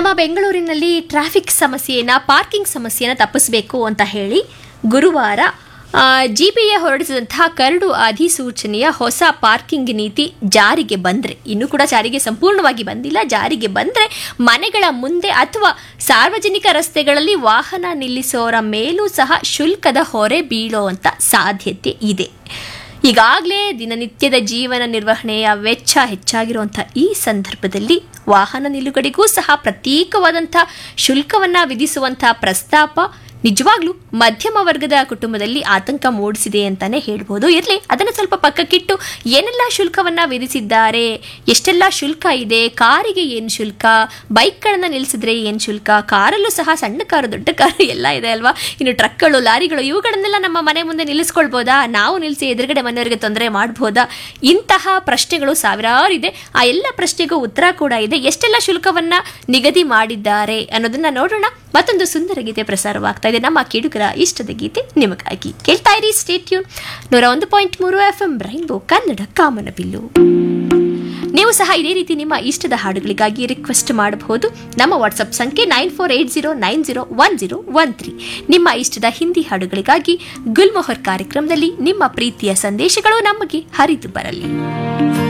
ನಮ್ಮ ಬೆಂಗಳೂರಿನಲ್ಲಿ ಟ್ರಾಫಿಕ್ ಸಮಸ್ಯೆಯನ್ನ ಪಾರ್ಕಿಂಗ್ ಸಮಸ್ಯೆಯನ್ನ ತಪ್ಪಿಸಬೇಕು ಅಂತ ಹೇಳಿ ಗುರುವಾರ ಜಿಬಿಎ ಹೊರಡಿಸಿದಂತಹ ಕರಡು ಅಧಿಸೂಚನೆಯ ಹೊಸ ಪಾರ್ಕಿಂಗ್ ನೀತಿ ಜಾರಿಗೆ ಬಂದರೆ ಇನ್ನೂ ಕೂಡ ಜಾರಿಗೆ ಸಂಪೂರ್ಣವಾಗಿ ಬಂದಿಲ್ಲ ಜಾರಿಗೆ ಬಂದರೆ ಮನೆಗಳ ಮುಂದೆ ಅಥವಾ ಸಾರ್ವಜನಿಕ ರಸ್ತೆಗಳಲ್ಲಿ ವಾಹನ ನಿಲ್ಲಿಸೋರ ಮೇಲೂ ಸಹ ಶುಲ್ಕದ ಹೊರೆ ಬೀಳುವಂಥ ಸಾಧ್ಯತೆ ಇದೆ ಈಗಾಗಲೇ ದಿನನಿತ್ಯದ ಜೀವನ ನಿರ್ವಹಣೆಯ ವೆಚ್ಚ ಹೆಚ್ಚಾಗಿರುವಂಥ ಈ ಸಂದರ್ಭದಲ್ಲಿ ವಾಹನ ನಿಲುಗಡೆಗೂ ಸಹ ಪ್ರತ್ಯೇಕವಾದಂಥ ಶುಲ್ಕವನ್ನು ವಿಧಿಸುವಂಥ ಪ್ರಸ್ತಾಪ ನಿಜವಾಗ್ಲೂ ಮಧ್ಯಮ ವರ್ಗದ ಕುಟುಂಬದಲ್ಲಿ ಆತಂಕ ಮೂಡಿಸಿದೆ ಅಂತಾನೆ ಹೇಳ್ಬೋದು ಇರಲಿ ಅದನ್ನು ಸ್ವಲ್ಪ ಪಕ್ಕಕ್ಕಿಟ್ಟು ಏನೆಲ್ಲ ಶುಲ್ಕವನ್ನ ವಿಧಿಸಿದ್ದಾರೆ ಎಷ್ಟೆಲ್ಲ ಶುಲ್ಕ ಇದೆ ಕಾರಿಗೆ ಏನು ಶುಲ್ಕ ಬೈಕ್ಗಳನ್ನ ನಿಲ್ಲಿಸಿದ್ರೆ ಏನು ಶುಲ್ಕ ಕಾರಲ್ಲೂ ಸಹ ಸಣ್ಣ ಕಾರು ದೊಡ್ಡ ಕಾರು ಎಲ್ಲ ಇದೆ ಅಲ್ವಾ ಇನ್ನು ಟ್ರಕ್ಗಳು ಲಾರಿಗಳು ಇವುಗಳನ್ನೆಲ್ಲ ನಮ್ಮ ಮನೆ ಮುಂದೆ ನಿಲ್ಲಿಸ್ಕೊಳ್ಬೋದಾ ನಾವು ನಿಲ್ಲಿಸಿ ಎದುರುಗಡೆ ಮನೆಯವರಿಗೆ ತೊಂದರೆ ಮಾಡ್ಬೋದಾ ಇಂತಹ ಪ್ರಶ್ನೆಗಳು ಸಾವಿರಾರು ಇದೆ ಆ ಎಲ್ಲ ಪ್ರಶ್ನೆಗೂ ಉತ್ತರ ಕೂಡ ಇದೆ ಎಷ್ಟೆಲ್ಲ ಶುಲ್ಕವನ್ನ ನಿಗದಿ ಮಾಡಿದ್ದಾರೆ ಅನ್ನೋದನ್ನ ನೋಡೋಣ ಮತ್ತೊಂದು ಸುಂದರ ಗೀತೆ ಪ್ರಸಾರವಾಗ್ತಾ ಇದೆ ನಮ್ಮ ಕಿಡುಕರ ಇಷ್ಟದ ಗೀತೆ ನಿಮಗಾಗಿ ಕೇಳ್ತಾ ಇರಿ ಸ್ಟೇಟ್ಯೂನ್ ನೂರ ಒಂದು ಪಾಯಿಂಟ್ ಮೂರು ಎಫ್ ಎಂ ರೈನ್ಬೋ ಕನ್ನಡ ಕಾಮನಬಿಲ್ಲು ನೀವು ಸಹ ಇದೇ ರೀತಿ ನಿಮ್ಮ ಇಷ್ಟದ ಹಾಡುಗಳಿಗಾಗಿ ರಿಕ್ವೆಸ್ಟ್ ಮಾಡಬಹುದು ನಮ್ಮ ವಾಟ್ಸಪ್ ಸಂಖ್ಯೆ nine four eight zero nine zero one zero one three ನಿಮ್ಮ ಇಷ್ಟದ ಹಿಂದಿ ಹಾಡುಗಳಿಗಾಗಿ ಗುಲ್ಮೊಹರ್ ಕಾರ್ಯಕ್ರಮದಲ್ಲಿ ನಿಮ್ಮ ಪ್ರೀತಿಯ ಸಂದೇಶಗಳು ನಮಗೆ ಹರಿದು ಬರಲಿ